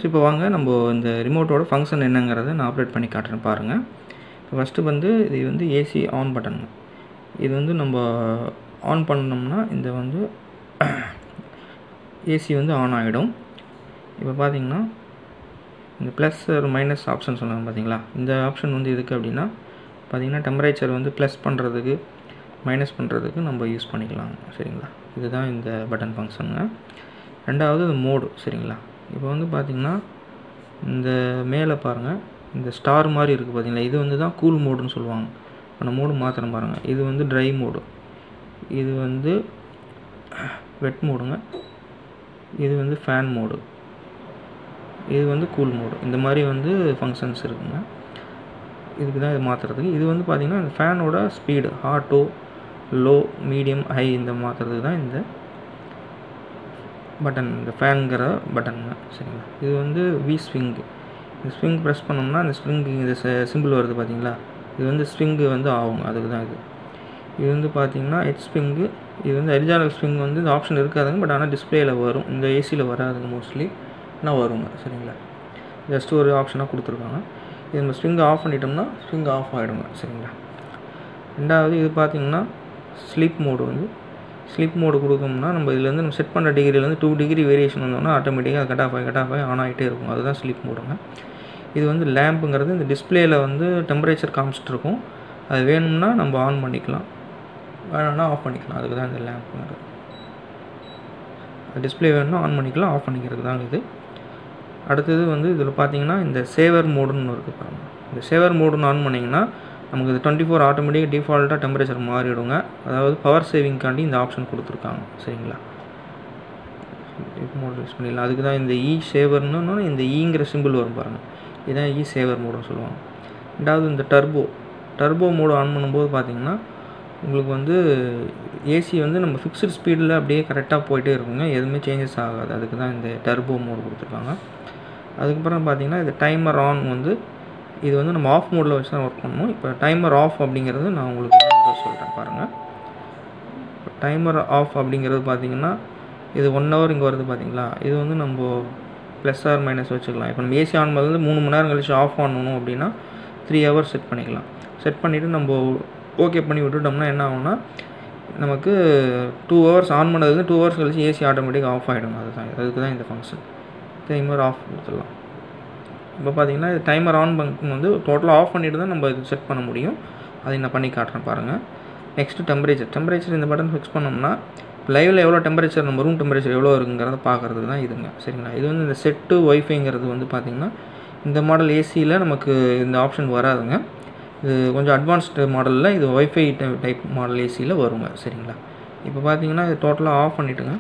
friends இப்போ வாங்க நம்ம இந்த ரிமோட்டோட ஃபங்க்ஷன் என்னங்கிறத நான் ஆப்ரேட் பண்ணி காட்டுறேன் பாருங்கள் இப்போ ஃபஸ்ட்டு வந்து இது வந்து ஏசி ஆன் பட்டனுங்க இது வந்து நம்ம ஆன் பண்ணோம்னா இந்த வந்து ஏசி வந்து ஆன் ஆகிடும் இப்போ பார்த்தீங்கன்னா இந்த ப்ளஸ் ஒரு மைனஸ் ஆப்ஷன் சொன்னாங்க பார்த்தீங்களா இந்த ஆப்ஷன் வந்து எதுக்கு அப்படின்னா பார்த்தீங்கன்னா டெம்பரேச்சர் வந்து ப்ளஸ் பண்ணுறதுக்கு மைனஸ் பண்ணுறதுக்கு நம்ம யூஸ் பண்ணிக்கலாம் சரிங்களா இதுதான் இந்த பட்டன் ஃபங்க்ஷனுங்க ரெண்டாவது இந்த மோடு சரிங்களா இப்போ வந்து பார்த்திங்கன்னா இந்த மேலே பாருங்கள் இந்த ஸ்டார் மாதிரி இருக்குது பார்த்தீங்களா இது வந்து தான் கூல் மோடுன்னு சொல்லுவாங்க அந்த மோடு மாத்திரம் பாருங்கள் இது வந்து ட்ரை மோடு இது வந்து வெட் மோடுங்க இது வந்து ஃபேன் மோடு இது வந்து கூல் மோடு இந்த மாதிரி வந்து ஃபங்க்ஷன்ஸ் இருக்குங்க இதுக்கு தான் இது மாற்றுறதுக்கு இது வந்து பார்த்திங்கன்னா இந்த ஃபேனோட ஸ்பீடு ஹாட்டோ லோ மீடியம் ஹை இந்த மாற்றுறதுக்கு தான் இந்த பட்டன் இந்த ஃபேனுங்கிற பட்டனுங்க சரிங்களா இது வந்து வி ஸ்விங்கு இந்த ஸ்விங் ப்ரெஸ் பண்ணோம்னா இந்த ஸ்ப்ரிங்கு இந்த சிம்பிள் வருது பார்த்தீங்களா இது வந்து ஸ்விங்கு வந்து ஆகும் அதுக்கு தான் இது இது வந்து பார்த்தீங்கன்னா ஹெட் ஸ்ப்ரிங்கு இது வந்து ஒரிஜினல் ஸ்ப்ரிங் வந்து இந்த ஆப்ஷன் இருக்காதுங்க பட் ஆனால் டிஸ்பிளேயில் வரும் இந்த ஏசியில் வராதுங்க மோஸ்ட்லி ஆனால் வருங்க சரிங்களா ஜஸ்ட் ஒரு ஆப்ஷனாக கொடுத்துருக்காங்க இது நம்ம ஸ்ப்ரிங் ஆஃப் பண்ணிட்டோம்னா ஸ்ப்ரிங் ஆஃப் ஆகிடுங்க சரிங்களா ரெண்டாவது இது பார்த்திங்கன்னா ஸ்லீப் மோடு வந்து ஸ்லீப் மோடு கொடுத்தோம்னா நம்ம இதுலேருந்து நம்ம செட் பண்ணுற டிகிரிலேருந்து டூ டிகிரி வேரியேஷன் வந்தோம்னா ஆட்டோமேட்டிக்காக கட் ஆஃப் ஆகி கட் ஆஃப் ஆகி ஆன் ஆகிட்டே இருக்கும் அதுதான் ஸ்லீப் மோடுங்க இது வந்து லேம்புங்கிறது இந்த டிஸ்பிளேயில் வந்து டெம்பரேச்சர் காமிச்சிட்டு இருக்கும் அது வேணும்னா நம்ம ஆன் பண்ணிக்கலாம் வேணும்னா ஆஃப் பண்ணிக்கலாம் அதுக்கு தான் இந்த லேம்புங்கிறது டிஸ்பிளே வேணும்னா ஆன் பண்ணிக்கலாம் ஆஃப் பண்ணிக்கிறதுக்கு தான் இது அடுத்தது வந்து இதில் பார்த்தீங்கன்னா இந்த சேவர் மோடுன்னு இருக்குது பாருங்கள் இந்த சேவர் மோடுன்னு ஆன் பண்ணிங்கன்னா நமக்கு இது டுவெண்ட்டி ஃபோர் ஆட்டோமேட்டிக் டிஃபால்ட்டாக டெம்பரேச்சர் மாறிடுங்க அதாவது பவர் சேவிங்காண்டி இந்த ஆப்ஷன் கொடுத்துருக்காங்க சரிங்களா மோட் யூஸ் பண்ணிடலாம் அதுக்கு தான் இந்த இ சேவர்னு இந்த ஈங்கிற சிம்பிள் வரும் பாருங்கள் இதுதான் இ சேவர் மோடுன்னு சொல்லுவாங்க ரெண்டாவது இந்த டர்போ டர்போ மோடு ஆன் பண்ணும்போது பார்த்தீங்கன்னா உங்களுக்கு வந்து ஏசி வந்து நம்ம ஃபிக்ஸ்டு ஸ்பீடில் அப்படியே கரெக்டாக போயிட்டே இருக்குங்க எதுவுமே சேஞ்சஸ் ஆகாது அதுக்கு தான் இந்த டர்போ மோடு கொடுத்துருக்காங்க அதுக்கப்புறம் பார்த்தீங்கன்னா இது டைமர் ஆன் வந்து இது வந்து நம்ம ஆஃப் மோடில் வச்சு தான் ஒர்க் பண்ணணும் இப்போ டைமர் ஆஃப் அப்படிங்கிறது நான் உங்களுக்கு சொல்கிறேன் பாருங்கள் டைமர் ஆஃப் அப்படிங்கிறது பார்த்தீங்கன்னா இது ஒன் ஹவர் இங்கே வருது பார்த்தீங்களா இது வந்து நம்ம ப்ளஸ் ஆர் மைனஸ் வச்சுக்கலாம் இப்போ நம்ம ஏசி ஆன் பண்ணது மூணு மணி நேரம் கழிச்சு ஆஃப் பண்ணணும் அப்படின்னா த்ரீ ஹவர்ஸ் செட் பண்ணிக்கலாம் செட் பண்ணிவிட்டு நம்ம ஓகே பண்ணி விட்டுட்டோம்னா என்ன ஆகும்னா நமக்கு டூ ஹவர்ஸ் ஆன் பண்ணதுக்கு டூ ஹவர்ஸ் கழிச்சு ஏசி ஆட்டோமேட்டிக் ஆஃப் ஆகிடும் அதுதான் அதுக்கு தான் இந்த ஃபங்க்ஷன் டைமர் ஆஃப் கொடுத்துடலாம் இப்போ பார்த்தீங்கன்னா இது டைமர் ஆன் பண்ணும் வந்து டோட்டலாக ஆஃப் பண்ணிட்டு தான் நம்ம இது செட் பண்ண முடியும் அதை நான் பண்ணி காட்டுறேன் பாருங்கள் நெக்ஸ்ட்டு டெம்பரேச்சர் டெம்பரேச்சர் இந்த பட்டன் ஃபிக்ஸ் பண்ணோம்னா லைவில் எவ்வளோ டெம்பரேச்சர் நம்ம ரூம் டெம்பரேச்சர் எவ்வளோ இருக்குங்கிறத பார்க்குறதுக்கு தான் இதுங்க சரிங்களா இது வந்து இந்த செட்டு ஒய்ஃபைங்கிறது வந்து பார்த்திங்கன்னா இந்த மாடல் ஏசியில் நமக்கு இந்த ஆப்ஷன் வராதுங்க இது கொஞ்சம் அட்வான்ஸ்டு மாடலில் இது ஒய்ஃபை டைப் மாடல் ஏசியில் வருங்க சரிங்களா இப்போ பார்த்தீங்கன்னா இது டோட்டலாக ஆஃப் பண்ணிவிட்டுங்க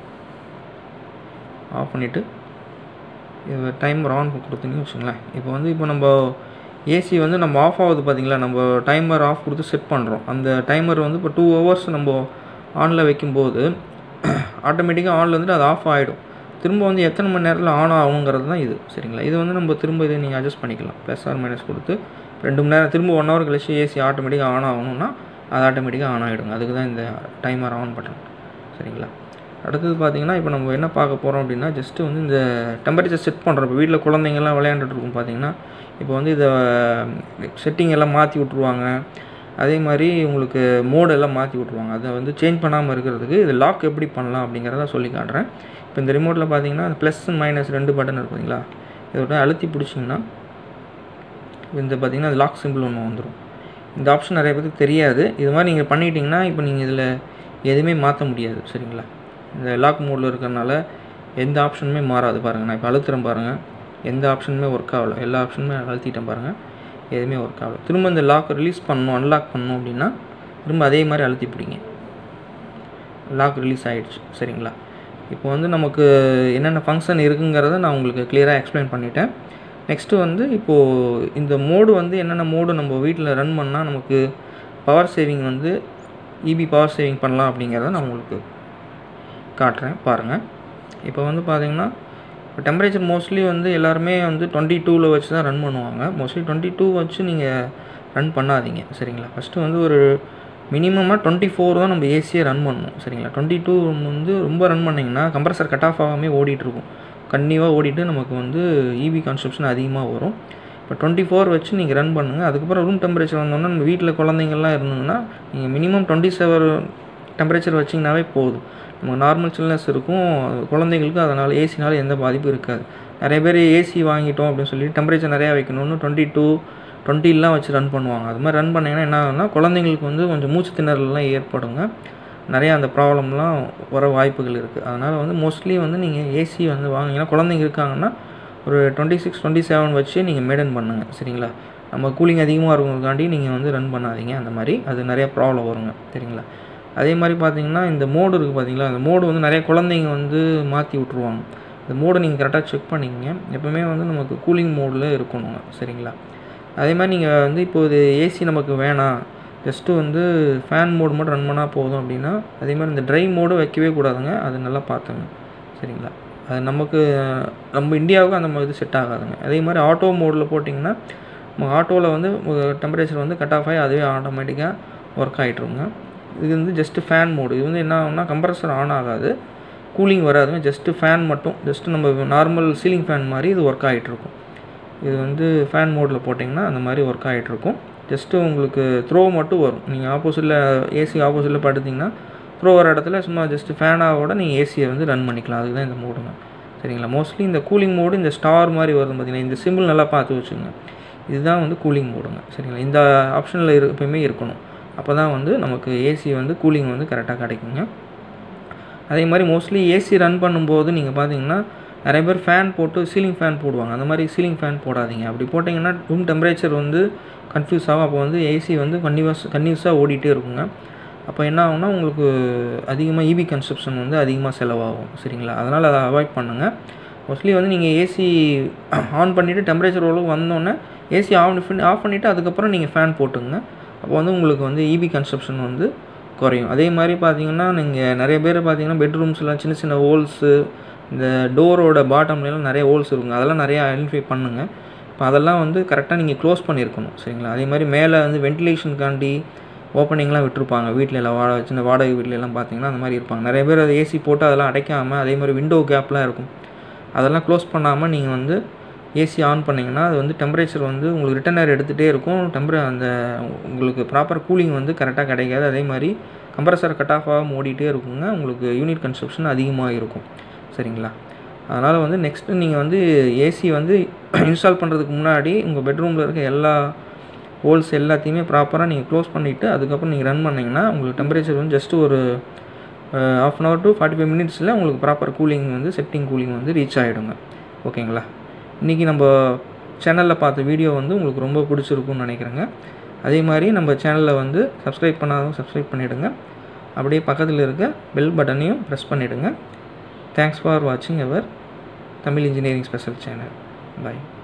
ஆஃப் பண்ணிவிட்டு இது டைமர் ஆன் கொடுத்தீங்கன்னு வச்சுங்களேன் இப்போ வந்து இப்போ நம்ம ஏசி வந்து நம்ம ஆஃப் ஆகுது பார்த்தீங்களா நம்ம டைமர் ஆஃப் கொடுத்து செட் பண்ணுறோம் அந்த டைமர் வந்து இப்போ டூ ஹவர்ஸ் நம்ம ஆனில் வைக்கும்போது ஆட்டோமேட்டிக்காக ஆனில் வந்துட்டு அது ஆஃப் ஆகிடும் திரும்ப வந்து எத்தனை மணி நேரத்தில் ஆன் ஆகுங்கிறது தான் இது சரிங்களா இது வந்து நம்ம திரும்ப இதை நீங்கள் அட்ஜஸ்ட் பண்ணிக்கலாம் ப்ளஸ் ஆர் மைனஸ் கொடுத்து ரெண்டு மணி நேரம் திரும்ப ஒன் ஹவர் கழிச்சு ஏசி ஆட்டோமேட்டிக்காக ஆன் ஆகணும்னா அது ஆட்டோமேட்டிக்காக ஆன் ஆகிடுங்க அதுக்கு தான் இந்த டைமர் ஆன் பட்டன் சரிங்களா அடுத்தது பார்த்தீங்கன்னா இப்போ நம்ம என்ன பார்க்க போகிறோம் அப்படின்னா ஜஸ்ட்டு வந்து இந்த டெம்பரேச்சர் செட் பண்ணுறோம் இப்போ வீட்டில் குழந்தைங்கள்லாம் விளையாண்டுட்டு இருக்கும் பார்த்தீங்கன்னா இப்போ வந்து இதை செட்டிங் எல்லாம் மாற்றி விட்ருவாங்க அதே மாதிரி உங்களுக்கு மோடு எல்லாம் மாற்றி விட்ருவாங்க அதை வந்து சேஞ்ச் பண்ணாமல் இருக்கிறதுக்கு இது லாக் எப்படி பண்ணலாம் அப்படிங்கிறத சொல்லி காட்டுறேன் இப்போ இந்த ரிமோட்டில் பார்த்தீங்கன்னா ப்ளஸ் மைனஸ் ரெண்டு பட்டன் இருக்குங்களா இதோட அழுத்தி பிடிச்சிங்கன்னா இந்த பார்த்தீங்கன்னா அது லாக் சிம்பிள் ஒன்று வந்துடும் இந்த ஆப்ஷன் நிறைய பேருக்கு தெரியாது இது மாதிரி நீங்கள் பண்ணிட்டீங்கன்னா இப்போ நீங்கள் இதில் எதுவுமே மாற்ற முடியாது சரிங்களா இந்த லாக் மோடில் இருக்கிறனால எந்த ஆப்ஷனுமே மாறாது பாருங்கள் நான் இப்போ அழுத்துறேன் பாருங்கள் எந்த ஆப்ஷனுமே ஒர்க் ஆகலை எல்லா ஆப்ஷனுமே அழுத்திட்டேன் பாருங்கள் எதுவுமே ஒர்க் ஆகலை திரும்ப இந்த லாக் ரிலீஸ் பண்ணணும் அன்லாக் பண்ணணும் அப்படின்னா திரும்ப அதே மாதிரி அழுத்தி பிடிங்க லாக் ரிலீஸ் ஆகிடுச்சு சரிங்களா இப்போ வந்து நமக்கு என்னென்ன ஃபங்க்ஷன் இருக்குங்கிறத நான் உங்களுக்கு கிளியராக எக்ஸ்பிளைன் பண்ணிட்டேன் நெக்ஸ்ட்டு வந்து இப்போது இந்த மோடு வந்து என்னென்ன மோடு நம்ம வீட்டில் ரன் பண்ணால் நமக்கு பவர் சேவிங் வந்து இபி பவர் சேவிங் பண்ணலாம் அப்படிங்கிறத நான் உங்களுக்கு காட்டுறேன் பாருங்கள் இப்போ வந்து பார்த்தீங்கன்னா இப்போ டெம்பரேச்சர் மோஸ்ட்லி வந்து எல்லாருமே வந்து டுவெண்ட்டி டூவில் வச்சு தான் ரன் பண்ணுவாங்க மோஸ்ட்லி டுவெண்ட்டி டூ வச்சு நீங்கள் ரன் பண்ணாதீங்க சரிங்களா ஃபஸ்ட்டு வந்து ஒரு மினிமமாக டுவெண்ட்டி ஃபோர் தான் நம்ம ஏசியை ரன் பண்ணணும் சரிங்களா டுவெண்ட்டி டூ வந்து ரொம்ப ரன் பண்ணிங்கன்னா கம்ப்ரஸர் கட் ஆஃப் ஆகாமே ஓடிட்டுருக்கும் கன்னியூவாக ஓடிட்டு நமக்கு வந்து இபி கன்சப்ஷன் அதிகமாக வரும் இப்போ டுவெண்ட்டி ஃபோர் வச்சு நீங்கள் ரன் பண்ணுங்கள் அதுக்கப்புறம் ரூம் டெம்பரேச்சர் வந்தோன்னா நம்ம வீட்டில் குழந்தைங்கள்லாம் இருந்ததுன்னா நீங்கள் மினிமம் டுவெண்ட்டி செவன் டெம்பரேச்சர் வச்சிங்கனாவே போதும் நமக்கு நார்மல் சில்னஸ் இருக்கும் குழந்தைங்களுக்கு அதனால் ஏசினால எந்த பாதிப்பும் இருக்காது நிறைய பேர் ஏசி வாங்கிட்டோம் அப்படின்னு சொல்லி டெம்பரேச்சர் நிறையா வைக்கணும்னு டுவெண்ட்டி டூ டுவெண்ட்டிலாம் வச்சு ரன் பண்ணுவாங்க அது மாதிரி ரன் பண்ணிங்கன்னா என்ன ஆகும்னா குழந்தைங்களுக்கு வந்து கொஞ்சம் மூச்சு திணறல்லாம் ஏற்படுங்க நிறையா அந்த ப்ராப்ளம்லாம் வர வாய்ப்புகள் இருக்குது அதனால் வந்து மோஸ்ட்லி வந்து நீங்கள் ஏசி வந்து வாங்கிங்கன்னா குழந்தைங்க இருக்காங்கன்னா ஒரு டுவெண்ட்டி சிக்ஸ் டுவெண்ட்டி செவன் வச்சு நீங்கள் மெயின்டைன் பண்ணுங்கள் சரிங்களா நம்ம கூலிங் அதிகமாக இருக்கிறதுக்காண்டி நீங்கள் வந்து ரன் பண்ணாதீங்க அந்த மாதிரி அது நிறையா ப்ராப்ளம் வருங்க சரிங்களா அதே மாதிரி பார்த்தீங்கன்னா இந்த மோடு இருக்குது பார்த்தீங்களா அந்த மோடு வந்து நிறைய குழந்தைங்க வந்து மாற்றி விட்ருவாங்க இந்த மோடை நீங்கள் கரெக்டாக செக் பண்ணிக்கங்க எப்போவுமே வந்து நமக்கு கூலிங் மோடில் இருக்கணுங்க சரிங்களா அதே மாதிரி நீங்கள் வந்து இப்போ இது ஏசி நமக்கு வேணாம் ஜஸ்ட்டு வந்து ஃபேன் மோடு மட்டும் ரன் பண்ணால் போதும் அப்படின்னா அதே மாதிரி இந்த ட்ரை மோடு வைக்கவே கூடாதுங்க அது நல்லா பார்த்துங்க சரிங்களா அது நமக்கு நம்ம இந்தியாவுக்கு அந்த மாதிரி இது செட் ஆகாதுங்க அதே மாதிரி ஆட்டோ மோடில் போட்டிங்கன்னா நம்ம ஆட்டோவில் வந்து டெம்பரேச்சர் வந்து கட் ஆஃப் ஆகி அதுவே ஆட்டோமேட்டிக்காக ஒர்க் ஆகிட்ருங்க இது வந்து ஜஸ்ட்டு ஃபேன் மோடு இது வந்து என்ன ஆகும்னா கம்ப்ரஸர் ஆன் ஆகாது கூலிங் வராதுங்க ஜஸ்ட்டு ஃபேன் மட்டும் ஜஸ்ட்டு நம்ம நார்மல் சீலிங் ஃபேன் மாதிரி இது ஒர்க் ஆகிட்ருக்கும் இது வந்து ஃபேன் மோடில் போட்டிங்கன்னா அந்த மாதிரி ஒர்க் ஆகிட்ருக்கும் ஜஸ்ட்டு உங்களுக்கு த்ரோ மட்டும் வரும் நீங்கள் ஆப்போசிட்டில் ஏசி ஆப்போசிட்டில் படுத்திங்கன்னா த்ரோ வர இடத்துல சும்மா ஜஸ்ட்டு ஃபேனாவோட நீங்கள் ஏசியை வந்து ரன் பண்ணிக்கலாம் அதுதான் இந்த மோடுங்க சரிங்களா மோஸ்ட்லி இந்த கூலிங் மோடு இந்த ஸ்டார் மாதிரி வரும் பார்த்தீங்கன்னா இந்த சிம்பிள் நல்லா பார்த்து வச்சுங்க இதுதான் வந்து கூலிங் மோடுங்க சரிங்களா இந்த ஆப்ஷனில் இரு எப்பயுமே இருக்கணும் அப்போ தான் வந்து நமக்கு ஏசி வந்து கூலிங் வந்து கரெக்டாக கிடைக்குங்க அதே மாதிரி மோஸ்ட்லி ஏசி ரன் பண்ணும்போது நீங்கள் பார்த்தீங்கன்னா நிறைய பேர் ஃபேன் போட்டு சீலிங் ஃபேன் போடுவாங்க அந்த மாதிரி சீலிங் ஃபேன் போடாதீங்க அப்படி போட்டிங்கன்னா ரூம் டெம்பரேச்சர் வந்து கன்ஃபியூஸ் ஆகும் அப்போ வந்து ஏசி வந்து கன்டினியூஸ் கன்டினியூஸாக ஓடிட்டே இருக்குங்க அப்போ என்ன ஆகும்னா உங்களுக்கு அதிகமாக இபி கன்சப்ஷன் வந்து அதிகமாக செலவாகும் சரிங்களா அதனால் அதை அவாய்ட் பண்ணுங்கள் மோஸ்ட்லி வந்து நீங்கள் ஏசி ஆன் பண்ணிவிட்டு டெம்பரேச்சர் ஓரளவு வந்தோடனே ஏசி ஆன் பண்ணி ஆஃப் பண்ணிவிட்டு அதுக்கப்புறம் நீங்கள் ஃபேன் போட்டுங்க அப்போ வந்து உங்களுக்கு வந்து இபி கன்சப்ஷன் வந்து குறையும் அதே மாதிரி பார்த்தீங்கன்னா நீங்கள் நிறைய பேர் பார்த்தீங்கன்னா பெட்ரூம்ஸ்லாம் சின்ன சின்ன ஹோல்ஸு இந்த டோரோட பாட்டம்லாம் நிறைய ஹோல்ஸ் இருக்குங்க அதெல்லாம் நிறையா ஐடென்டிஃபை பண்ணுங்கள் இப்போ அதெல்லாம் வந்து கரெக்டாக நீங்கள் க்ளோஸ் பண்ணியிருக்கணும் சரிங்களா அதே மாதிரி மேலே வந்து வென்டிலேஷனுக்காண்டி ஓப்பனிங்லாம் விட்டுருப்பாங்க வீட்டில் எல்லாம் வாடகை சின்ன வாடகை வீட்டிலலாம் பார்த்தீங்கன்னா அந்த மாதிரி இருப்பாங்க நிறைய பேர் அது ஏசி போட்டு அதெல்லாம் அடைக்காமல் அதே மாதிரி விண்டோ கேப்லாம் இருக்கும் அதெல்லாம் க்ளோஸ் பண்ணாமல் நீங்கள் வந்து ஏசி ஆன் பண்ணிங்கன்னா அது வந்து டெம்பரேச்சர் வந்து உங்களுக்கு ரிட்டன் ஏர் எடுத்துகிட்டே இருக்கும் டெம்பரே அந்த உங்களுக்கு ப்ராப்பர் கூலிங் வந்து கரெக்டாக கிடைக்காது அதே மாதிரி கம்ப்ரஸர் கட் ஆஃப் ஆகாமல் ஓடிட்டே இருக்குங்க உங்களுக்கு யூனிட் கன்ஸ்ட்ரக்ஷன் அதிகமாக இருக்கும் சரிங்களா அதனால் வந்து நெக்ஸ்ட்டு நீங்கள் வந்து ஏசி வந்து இன்ஸ்டால் பண்ணுறதுக்கு முன்னாடி உங்கள் பெட்ரூமில் இருக்க எல்லா ஹோல்ஸ் எல்லாத்தையுமே ப்ராப்பராக நீங்கள் க்ளோஸ் பண்ணிவிட்டு அதுக்கப்புறம் நீங்கள் ரன் பண்ணிங்கன்னா உங்களுக்கு டெம்பரேச்சர் வந்து ஜஸ்ட் ஒரு half an hour to forty five மினிட்ஸில் உங்களுக்கு ப்ராப்பர் கூலிங் வந்து செட்டிங் கூலிங் வந்து ரீச் ஆகிடுங்க ஓகேங்களா இன்றைக்கி நம்ம சேனலில் பார்த்த வீடியோ வந்து உங்களுக்கு ரொம்ப பிடிச்சிருக்குன்னு நினைக்கிறேங்க அதே மாதிரி நம்ம சேனலில் வந்து சப்ஸ்கிரைப் பண்ணாதவங்க சப்ஸ்கிரைப் பண்ணிவிடுங்க அப்படியே பக்கத்தில் இருக்க பெல் பட்டனையும் ப்ரெஸ் பண்ணிவிடுங்க தேங்க்ஸ் ஃபார் வாட்சிங் our Tamil engineering special channel bye